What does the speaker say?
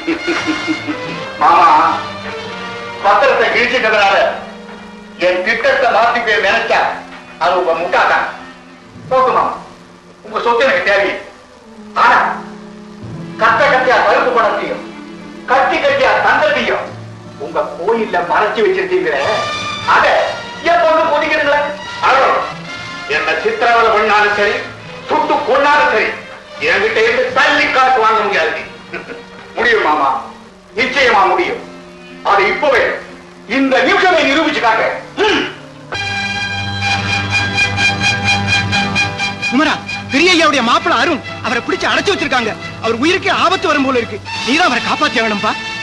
மாமா பத்திரத்தை கிழிச்சிட்டதுனால என் திட்டத்தை மாத்தி போய் நினைச்சா அது உங்க முட்டாதான் போட்டுமா உங்க சொத்து எனக்கு தேவை ஆனா கத்த கத்தியா கருப்பு பணத்தையும் கட்டி கட்டியா தங்கத்தையும் உங்க கோயில்ல மறைச்சு வச்சிருக்கீங்களே அத என் பொண்ணு குடிக்கிறீங்களே அழகு என்ன சித்திரவதை பண்ணாலும் சரி சுட்டு கொண்டாலும் சரி என்கிட்ட இருந்து தள்ளி காசு வாங்க முடியாது முடியும் மாமா நிச்சயமா முடியும் அது இப்பவே இந்த நிமிஷமே நிரூபிச்சு காட்டு ம். குமரா பெரிய ஐயாவுடைய மாப்பிள்ள அருண் அவரை பிடிச்சு அடைச்சு வச்சிருக்காங்க அவர் உயிருக்கு ஆபத்து வரும் போல இருக்கு நீதான் அவரை காப்பாத்தி ஆகணும்பா